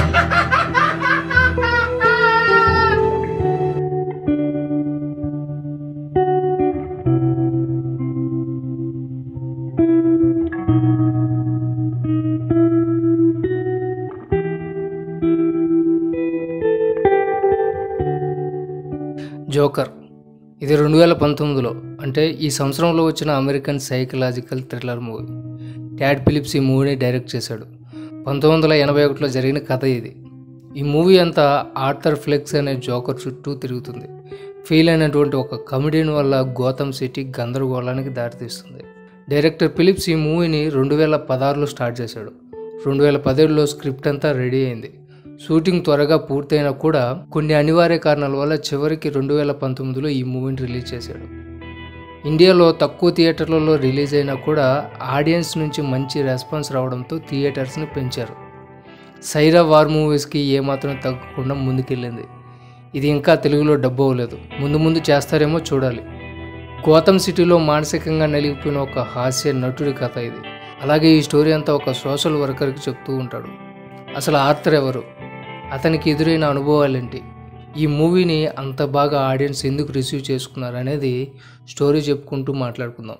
joker ఇది రెండు వేల పంతొమ్మిదిలో అంటే ఈ సంవత్సరంలో వచ్చిన American psychological thriller movie Todd Phillips ఈ మూవీని డైరెక్ట్ చేశాడు పంతొమ్మిది వందల ఎనభై ఒకటిలో జరిగిన కథ ఇది ఈ మూవీ అంతా ఆర్థర్ ఫ్లెక్స్ అనే జోకర్ చుట్టూ తిరుగుతుంది ఫీల్ అయినటువంటి ఒక కమెడియన్ వల్ల గౌతమ్ సిటీ గందరగోళానికి దారితీస్తుంది డైరెక్టర్ ఫిలిప్స్ ఈ మూవీని రెండు వేల పదహారులో స్టార్ట్ చేశాడు రెండు వేల పదిహేడులో స్క్రిప్ట్ అంతా రెడీ అయింది షూటింగ్ త్వరగా పూర్తయినా కూడా కొన్ని అనివార్య కారణాల వల్ల చివరికి రెండు వేల పంతొమ్మిదిలో ఈ మూవీని రిలీజ్ చేశాడు ఇండియాలో తక్కువ థియేటర్లలో రిలీజ్ అయినా కూడా ఆడియన్స్ నుంచి మంచి రెస్పాన్స్ రావడంతో థియేటర్స్ని పెంచారు సైరా వార్ మూవీస్కి ఏమాత్రం తగ్గకుండా ముందుకెళ్ళింది ఇది ఇంకా తెలుగులో డబ్బు అవ్వలేదు ముందు ముందు చేస్తారేమో చూడాలి గౌతమ్ సిటీలో మానసికంగా నలిగిపోయిన ఒక హాస్య నటుడి కథ ఇది అలాగే ఈ స్టోరీ అంతా ఒక సోషల్ వర్కర్కి చెప్తూ ఉంటాడు అసలు ఆర్థర్ ఎవరు అతనికి ఎదురైన అనుభవాలేంటి ఈ మూవీని అంత బాగా ఆడియన్స్ ఎందుకు రిసీవ్ చేసుకున్నారు అనేది స్టోరీ చెప్పుకుంటూ మాట్లాడుకుందాం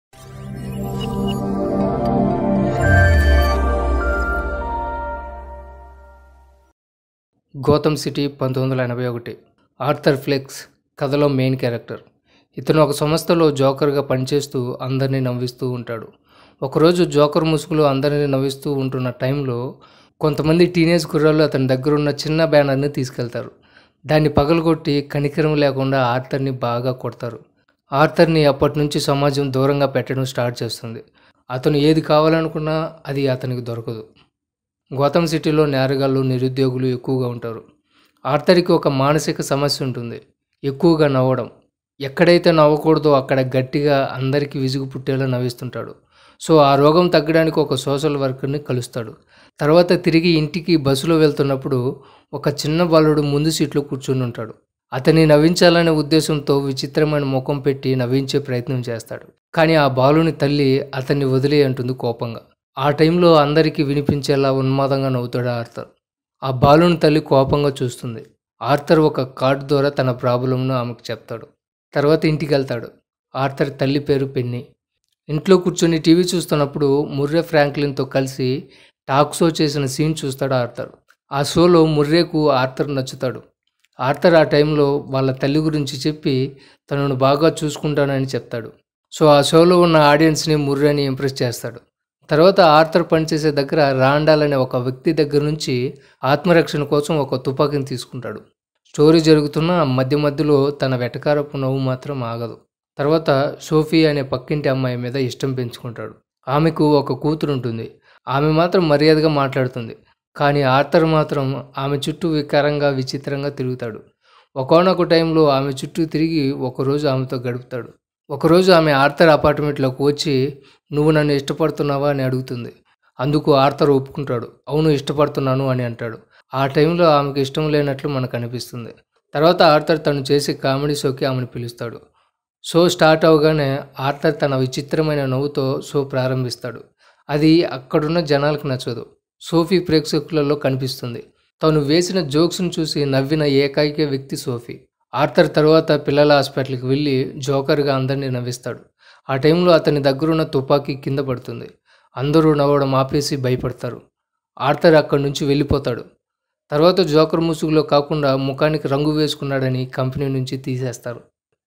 గౌతమ్ సిటీ పంతొమ్మిది వందల ఎనభై ఒకటి ఆర్థర్ ఫ్లెక్స్ కథలో మెయిన్ క్యారెక్టర్ ఇతను ఒక సంస్థలో జోకర్గా పనిచేస్తూ అందరినీ నవ్విస్తూ ఉంటాడు ఒకరోజు జోకర్ ముసుగులో అందరినీ నవ్విస్తూ ఉంటున్న టైంలో కొంతమంది టీనేజ్ కుర్రాళ్ళు అతని దగ్గర ఉన్న చిన్న బ్యానర్ని తీసుకెళ్తారు దాన్ని పగలగొట్టి కనికరం లేకుండా ఆర్థర్ని బాగా కొడతారు ఆర్థర్ని అప్పటి నుంచి సమాజం దూరంగా పెట్టడం స్టార్ట్ చేస్తుంది అతను ఏది కావాలనుకున్నా అది అతనికి దొరకదు గౌతమ్ సిటీలో నేరగాళ్ళు నిరుద్యోగులు ఎక్కువగా ఉంటారు ఆర్థర్కి ఒక మానసిక సమస్య ఉంటుంది ఎక్కువగా నవ్వడం ఎక్కడైతే నవ్వకూడదో అక్కడ గట్టిగా అందరికీ విసుగు పుట్టేలా నవ్విస్తుంటాడు సో ఆ రోగం తగ్గడానికి ఒక సోషల్ వర్కర్ని కలుస్తాడు తర్వాత తిరిగి ఇంటికి బస్సులో వెళ్తున్నప్పుడు ఒక చిన్న బాలుడు ముందు సీట్లో కూర్చుని ఉంటాడు అతన్ని నవ్వించాలనే ఉద్దేశంతో విచిత్రమైన ముఖం పెట్టి నవ్వించే ప్రయత్నం చేస్తాడు కానీ ఆ బాలుని తల్లి అతన్ని వదిలే అంటుంది కోపంగా ఆ టైంలో అందరికీ వినిపించేలా ఉన్మాదంగా నవ్వుతాడు ఆర్థర్ ఆ బాలుని తల్లి కోపంగా చూస్తుంది ఆర్థర్ ఒక కార్డు ద్వారా తన ప్రాబ్లంను ఆమెకు చెప్తాడు తర్వాత ఇంటికి వెళ్తాడు ఆర్థర్ తల్లి పేరు పెన్ని ఇంట్లో కూర్చొని టీవీ చూస్తున్నప్పుడు ముర్రే ఫ్రాంక్లిన్తో కలిసి టాక్ షో చేసిన సీన్ చూస్తాడు ఆర్థర్ ఆ షోలో ముర్రేకు ఆర్థర్ నచ్చుతాడు ఆర్థర్ ఆ టైంలో వాళ్ళ తల్లి గురించి చెప్పి తనను బాగా చూసుకుంటానని చెప్తాడు సో ఆ షోలో ఉన్న ఆడియన్స్ని ముర్రేని ఇంప్రెస్ చేస్తాడు తర్వాత ఆర్థర్ పనిచేసే దగ్గర రాండాల్ అనే ఒక వ్యక్తి దగ్గర నుంచి ఆత్మరక్షణ కోసం ఒక తుపాకీని తీసుకుంటాడు స్టోరీ జరుగుతున్న మధ్య మధ్యలో తన వెటకారపు నవ్వు మాత్రం ఆగదు తర్వాత సోఫీ అనే పక్కింటి అమ్మాయి మీద ఇష్టం పెంచుకుంటాడు ఆమెకు ఒక కూతురు ఉంటుంది ఆమె మాత్రం మర్యాదగా మాట్లాడుతుంది కానీ ఆర్థర్ మాత్రం ఆమె చుట్టూ వికారంగా విచిత్రంగా తిరుగుతాడు ఒకనొక టైంలో ఆమె చుట్టూ తిరిగి ఒకరోజు ఆమెతో గడుపుతాడు ఒకరోజు ఆమె ఆర్థర్ అపార్ట్మెంట్లోకి వచ్చి నువ్వు నన్ను ఇష్టపడుతున్నావా అని అడుగుతుంది అందుకు ఆర్థర్ ఒప్పుకుంటాడు అవును ఇష్టపడుతున్నాను అని అంటాడు ఆ టైంలో ఆమెకు ఇష్టం లేనట్లు మనకు అనిపిస్తుంది తర్వాత ఆర్థర్ తను చేసే కామెడీ షోకి ఆమెను పిలుస్తాడు షో స్టార్ట్ అవగానే ఆర్థర్ తన విచిత్రమైన నవ్వుతో షో ప్రారంభిస్తాడు అది అక్కడున్న జనాలకు నచ్చదు సోఫీ ప్రేక్షకులలో కనిపిస్తుంది తను వేసిన జోక్స్ను చూసి నవ్విన ఏకైక వ్యక్తి సోఫీ ఆర్థర్ తర్వాత పిల్లల హాస్పిటల్కి వెళ్ళి జోకర్గా అందరినీ నవ్విస్తాడు ఆ టైంలో అతని దగ్గరున్న తుపాకీ కింద పడుతుంది అందరూ నవ్వడం ఆపేసి భయపడతారు ఆర్థర్ అక్కడి నుంచి వెళ్ళిపోతాడు తర్వాత జోకర్ ముసుగులో కాకుండా ముఖానికి రంగు వేసుకున్నాడని కంపెనీ నుంచి తీసేస్తారు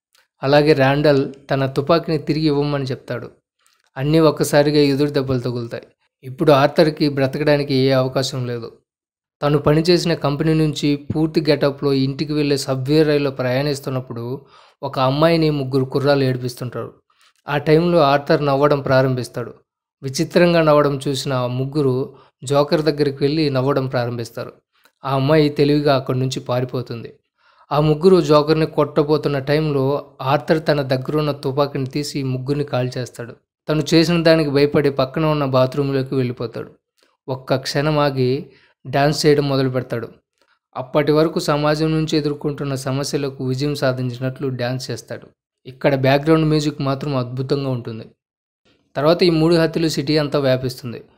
అలాగే ర్యాండల్ తన తుపాకీని తిరిగి ఇవ్వమని చెప్తాడు అన్నీ ఒక్కసారిగా ఎదురు దెబ్బలు తగులుతాయి ఇప్పుడు ఆర్థర్కి బ్రతకడానికి ఏ అవకాశం లేదు తను పనిచేసిన కంపెనీ నుంచి పూర్తి గెటప్లో ఇంటికి వెళ్ళే సబ్వే రైల్లో ప్రయాణిస్తున్నప్పుడు ఒక అమ్మాయిని ముగ్గురు కుర్రాలు ఏడిపిస్తుంటారు ఆ టైంలో ఆర్థర్ నవ్వడం ప్రారంభిస్తాడు విచిత్రంగా నవ్వడం చూసిన ఆ ముగ్గురు జోకర్ దగ్గరికి వెళ్ళి నవ్వడం ప్రారంభిస్తారు ఆ అమ్మాయి తెలివిగా అక్కడి నుంచి పారిపోతుంది ఆ ముగ్గురు జోకర్ని కొట్టబోతున్న టైంలో ఆర్థర్ తన దగ్గరున్న తుపాకీని తీసి ముగ్గురిని కాల్ చేస్తాడు తను చేసిన దానికి భయపడి పక్కన ఉన్న బాత్రూంలోకి వెళ్ళిపోతాడు ఒక్క క్షణం ఆగి డాన్స్ చేయడం మొదలు పెడతాడు అప్పటి వరకు సమాజం నుంచి ఎదుర్కొంటున్న సమస్యలకు విజయం సాధించినట్లు డ్యాన్స్ చేస్తాడు ఇక్కడ బ్యాక్గ్రౌండ్ మ్యూజిక్ మాత్రం అద్భుతంగా ఉంటుంది తర్వాత ఈ మూడు హత్యలు సిటీ అంతా వ్యాపిస్తుంది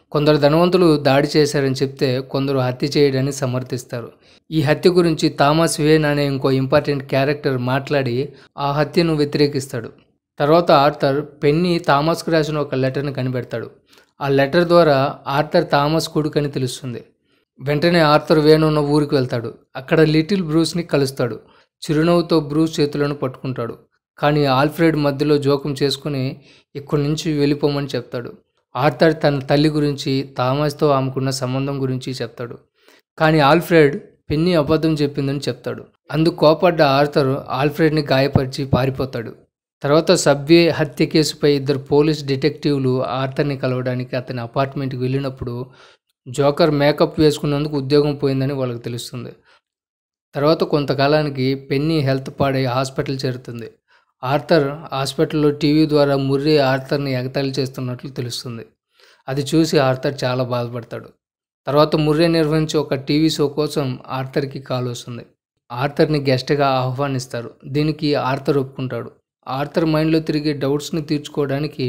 కొందరు ధనవంతులు దాడి చేశారని చెప్తే కొందరు హత్య చేయడాన్ని సమర్థిస్తారు ఈ హత్య గురించి థామస్ వేన్ అనే ఇంకో ఇంపార్టెంట్ క్యారెక్టర్ మాట్లాడి ఆ హత్యను వ్యతిరేకిస్తాడు తర్వాత ఆర్థర్ పెన్నీ థామస్కు రాసిన ఒక లెటర్ని కనిపెడతాడు ఆ లెటర్ ద్వారా ఆర్థర్ థామస్ కొడుకని తెలుస్తుంది వెంటనే ఆర్థర్ వేణు ఉన్న ఊరికి వెళ్తాడు అక్కడ లిటిల్ బ్రూస్ని కలుస్తాడు చిరునవ్వుతో బ్రూస్ చేతులను పట్టుకుంటాడు కానీ ఆల్ఫ్రెడ్ మధ్యలో జోకం చేసుకుని ఇక్కడి నుంచి వెళ్ళిపోమని చెప్తాడు ఆర్థర్ తన తల్లి గురించి థామస్తో ఆమెకున్న సంబంధం గురించి చెప్తాడు కానీ ఆల్ఫ్రెడ్ పెన్ని అబద్ధం చెప్పిందని చెప్తాడు అందుకు కోపడ్డ ఆర్థర్ ఆల్ఫ్రెడ్ని గాయపరిచి పారిపోతాడు తర్వాత సబ్వే హత్య కేసుపై ఇద్దరు పోలీస్ డిటెక్టివ్లు ఆర్థర్ని కలవడానికి అతని అపార్ట్మెంట్కి వెళ్ళినప్పుడు జోకర్ మేకప్ వేసుకున్నందుకు ఉద్యోగం పోయిందని వాళ్ళకి తెలుస్తుంది తర్వాత కొంతకాలానికి పెన్నీ హెల్త్ పాడై హాస్పిటల్ చేరుతుంది ఆర్థర్ హాస్పిటల్లో టీవీ ద్వారా ముర్రి ఆర్థర్ని ఎగతాళి చేస్తున్నట్లు తెలుస్తుంది అది చూసి ఆర్థర్ చాలా బాధపడతాడు తర్వాత ముర్రే నిర్వహించే ఒక టీవీ షో కోసం ఆర్థర్కి కాల్ వస్తుంది ఆర్థర్ని గెస్ట్గా ఆహ్వానిస్తారు దీనికి ఆర్థర్ ఒప్పుకుంటాడు ఆర్థర్ మైండ్లో తిరిగే డౌట్స్ని తీర్చుకోవడానికి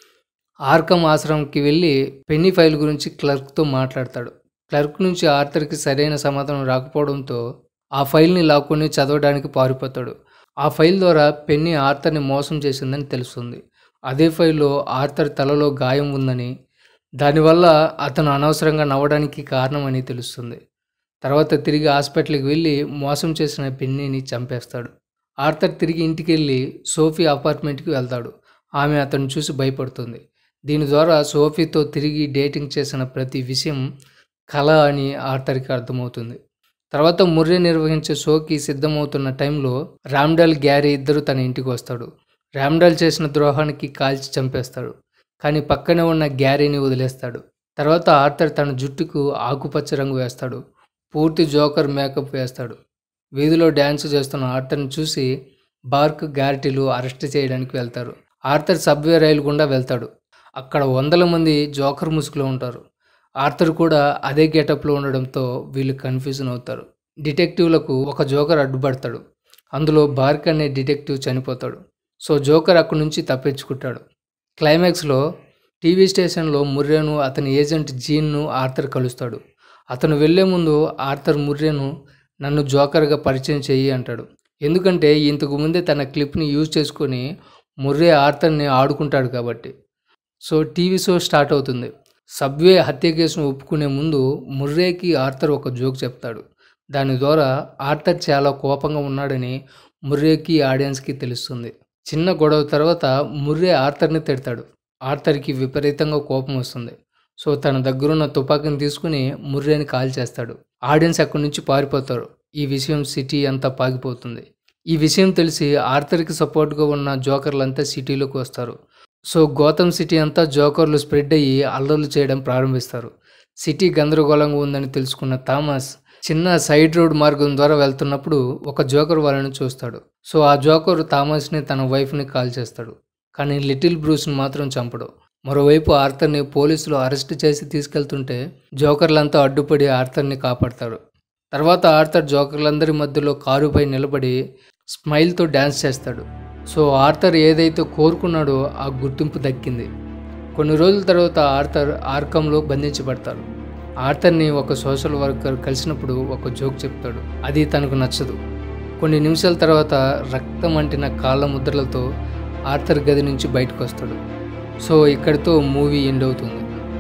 ఆర్కమ్ ఆశ్రమంకి వెళ్ళి పెన్నీ ఫైల్ గురించి క్లర్క్తో మాట్లాడతాడు క్లర్క్ నుంచి ఆర్థర్కి సరైన సమాధానం రాకపోవడంతో ఆ ఫైల్ని లాక్కొని చదవడానికి పారిపోతాడు ఆ ఫైల్ ద్వారా పెన్నీ ఆర్థర్ని మోసం చేసిందని తెలుస్తుంది అదే ఫైల్లో ఆర్థర్ తలలో గాయం ఉందని దానివల్ల అతను అనవసరంగా నవ్వడానికి కారణమని తెలుస్తుంది తర్వాత తిరిగి హాస్పిటల్కి వెళ్ళి మోసం చేసిన పెన్నీని చంపేస్తాడు ఆర్థర్ తిరిగి ఇంటికి వెళ్ళి సోఫీ అపార్ట్మెంట్కి వెళ్తాడు ఆమె అతను చూసి భయపడుతుంది దీని ద్వారా సోఫీతో తిరిగి డేటింగ్ చేసిన ప్రతి విషయం కళ అని ఆర్థర్కి అర్థమవుతుంది తర్వాత ముర్రే నిర్వహించే షోకి సిద్ధమవుతున్న టైంలో రామ్డాల్ గ్యారీ ఇద్దరు తన ఇంటికి వస్తాడు రామ్డాల్ చేసిన ద్రోహానికి కాల్చి చంపేస్తాడు కానీ పక్కనే ఉన్న గ్యారీని వదిలేస్తాడు తర్వాత ఆర్థర్ తన జుట్టుకు ఆకుపచ్చ రంగు వేస్తాడు పూర్తి జోకర్ మేకప్ వేస్తాడు వీధిలో డ్యాన్స్ చేస్తున్న ఆర్థర్ని చూసి బార్క్ గ్యారిటీలు అరెస్ట్ చేయడానికి వెళ్తారు ఆర్థర్ సబ్వే రైలు గుండా వెళ్తాడు అక్కడ వందల మంది జోకర్ ముసుగులో ఉంటారు ఆర్థర్ కూడా అదే గెటప్లో ఉండడంతో వీళ్ళు కన్ఫ్యూజన్ అవుతారు డిటెక్టివ్లకు ఒక జోకర్ అడ్డుపడతాడు అందులో బార్క్ అనే డిటెక్టివ్ చనిపోతాడు సో జోకర్ అక్కడి నుంచి తప్పించుకుంటాడు క్లైమాక్స్లో టీవీ స్టేషన్లో ముర్రేను అతని ఏజెంట్ జీన్ను ఆర్థర్ కలుస్తాడు అతను వెళ్లే ముందు ఆర్థర్ ముర్రేను నన్ను జోకర్గా పరిచయం చెయ్యి అంటాడు ఎందుకంటే ఇంతకు ముందే తన క్లిప్ని యూజ్ చేసుకొని ముర్రే ఆర్థర్ని ఆడుకుంటాడు కాబట్టి సో టీవీ షో స్టార్ట్ అవుతుంది సబ్వే హత్య కేసును ఒప్పుకునే ముందు ముర్రేకి ఆర్థర్ ఒక జోక్ చెప్తాడు దాని ద్వారా ఆర్థర్ చాలా కోపంగా ఉన్నాడని ముర్రేకి ఆడియన్స్కి తెలుస్తుంది చిన్న గొడవ తర్వాత ముర్రే ఆర్థర్ని తిడతాడు ఆర్థర్కి విపరీతంగా కోపం వస్తుంది సో తన దగ్గరున్న తుపాకీని తీసుకుని ముర్రేని కాల్ చేస్తాడు ఆడియన్స్ అక్కడి నుంచి పారిపోతారు ఈ విషయం సిటీ అంతా పాగిపోతుంది ఈ విషయం తెలిసి ఆర్థర్కి సపోర్ట్గా ఉన్న జోకర్లంతా సిటీలోకి వస్తారు సో గౌతమ్ సిటీ అంతా జోకర్లు స్ప్రెడ్ అయ్యి అల్లర్లు చేయడం ప్రారంభిస్తారు సిటీ గందరగోళంగా ఉందని తెలుసుకున్న థామస్ చిన్న సైడ్ రోడ్ మార్గం ద్వారా వెళ్తున్నప్పుడు ఒక జోకర్ వాళ్ళని చూస్తాడు సో ఆ జోకర్ థామస్ని తన వైఫ్ని కాల్ చేస్తాడు కానీ లిటిల్ బ్రూస్ని మాత్రం చంపడు మరోవైపు ఆర్థర్ని పోలీసులు అరెస్ట్ చేసి తీసుకెళ్తుంటే జోకర్లంతా అడ్డుపడి ఆర్థర్ని కాపాడతారు తర్వాత ఆర్థర్ జోకర్లందరి మధ్యలో కారుపై నిలబడి స్మైల్తో డ్యాన్స్ చేస్తాడు సో ఆర్థర్ ఏదైతే కోరుకున్నాడో ఆ గుర్తింపు దక్కింది కొన్ని రోజుల తర్వాత ఆర్థర్ ఆర్కంలో బంధించబడతారు ఆర్థర్ని ఒక సోషల్ వర్కర్ కలిసినప్పుడు ఒక జోక్ చెప్తాడు అది తనకు నచ్చదు కొన్ని నిమిషాల తర్వాత రక్తం అంటిన కాళ్ళ ముద్రలతో ఆర్థర్ గది నుంచి బయటకు వస్తాడు సో ఇక్కడితో మూవీ ఎండ్ అవుతుంది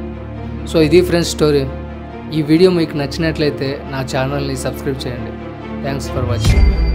సో ఇది ఫ్రెండ్స్ స్టోరీ ఈ వీడియో మీకు నచ్చినట్లయితే నా ఛానల్ని సబ్స్క్రైబ్ చేయండి థ్యాంక్స్ ఫర్ వాచింగ్